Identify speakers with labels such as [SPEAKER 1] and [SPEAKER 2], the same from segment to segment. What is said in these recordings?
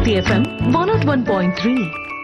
[SPEAKER 1] City FM 101.3.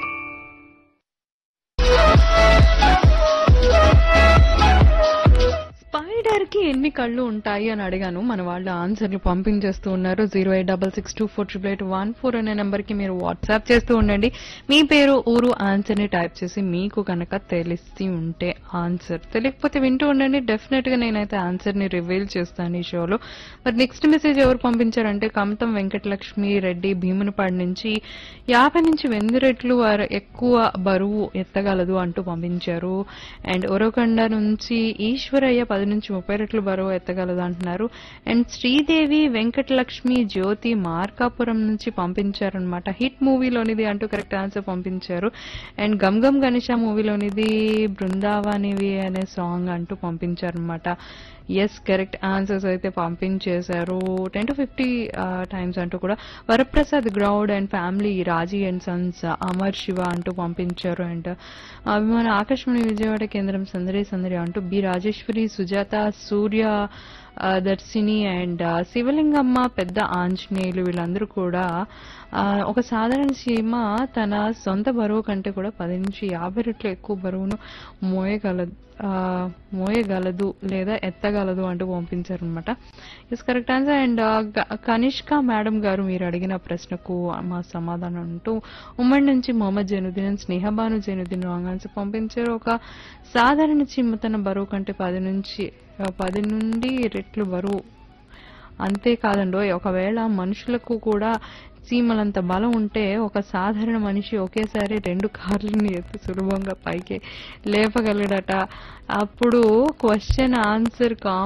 [SPEAKER 2] Spider కి ఎన్ని కళ్ళు ఉంటాయి అని అడిగాను మన వాళ్ళు ఆన్సర్లు పంపించేస్తూ ఉన్నారు zero eight double six two four triple eight one four అనే నెంబర్ కి మీరు వాట్సాప్ చేస్తూ ఉండండి మీ పేరు ఊరు ఆన్సర్ ని టైప్ చేసి మీకు కనుక తెలిసి ఉంటే ఆన్సర్ తెలియకపోతే వింటూ ఉండండి డెఫినెట్ గా నేనైతే ఆన్సర్ ని రివీల్ చేస్తాను ఈ షోలో మరి నెక్స్ట్ మెసేజ్ ఎవరు పంపించారంటే కమతం వెంకటలక్ష్మి రెడ్డి భీమునిపాడు నుంచి యాభై నుంచి వెంది రెట్లు వారు ఎక్కువ బరువు ఎత్తగలదు అంటూ పంపించారు అండ్ ఒరకొండ నుంచి ఈశ్వరయ్య పది నుంచి ముప్పై రెట్లు బరువు ఎత్తగలదు అంటున్నారు అండ్ శ్రీదేవి వెంకటలక్ష్మి జ్యోతి మార్కాపురం నుంచి పంపించారనమాట హిట్ మూవీలోనిది అంటూ కరెక్ట్ ఆన్సర్ పంపించారు అండ్ గమ్ గమ్ గణేష మూవీలోనిది బృందావనివి అనే సాంగ్ అంటూ పంపించారనమాట ఎస్ కరెక్ట్ ఆన్సర్స్ అయితే పంపించేశారు టెన్ టు ఫిఫ్టీ టైమ్స్ అంటూ కూడా వరప్రసాద్ గ్రౌడ్ and family Raji and sons Amar Siva అంటూ పంపించారు అండ్ అభిమాన ఆకాశవాణి విజయవాడ కేంద్రం సందడి సందడి అంటూ బి రాజేశ్వరి సుజాత సూర్య ఆ, దర్శిని అండ్ ఆ, శివలింగమ్మ పెద్ద ఆంజనేయులు వీళ్ళందరూ కూడా ఆ, ఒక సాధారణ చీమ తన సొంత బరువు కంటే కూడా పది నుంచి యాభై రెట్లు ఎక్కువ బరువును మోయగలదు ఆ, మోయగలదు లేదా ఎత్తగలదు అంటూ పంపించారు అనమాట is correct answer and Kanishka madam గారు మీరు అడిగిన ప్రశ్నకు మా సమాధానం అంటూ ఉమ్మడి నుంచి మొహమ్మద్ జైనుద్దీన్ స్నేహబాను జైనుద్దీన్ రాంగ్ ఆన్సర్ పంపించారు ఒక సాధారణ చీమ తన బరువు కంటే పది నుంచి ఆ, పది నుండి రెట్లు బరువు అంతేకాదండో ఒకవేళ మనుషులకు కూడా చీమలంత బలం ఉంటే ఒక సాధారణ మనిషి ఒకేసారి రెండు కార్లని ఎత్తి సులభంగా పైకి లేపగలడట అప్పుడు క్వశ్చన్ ఆన్సర్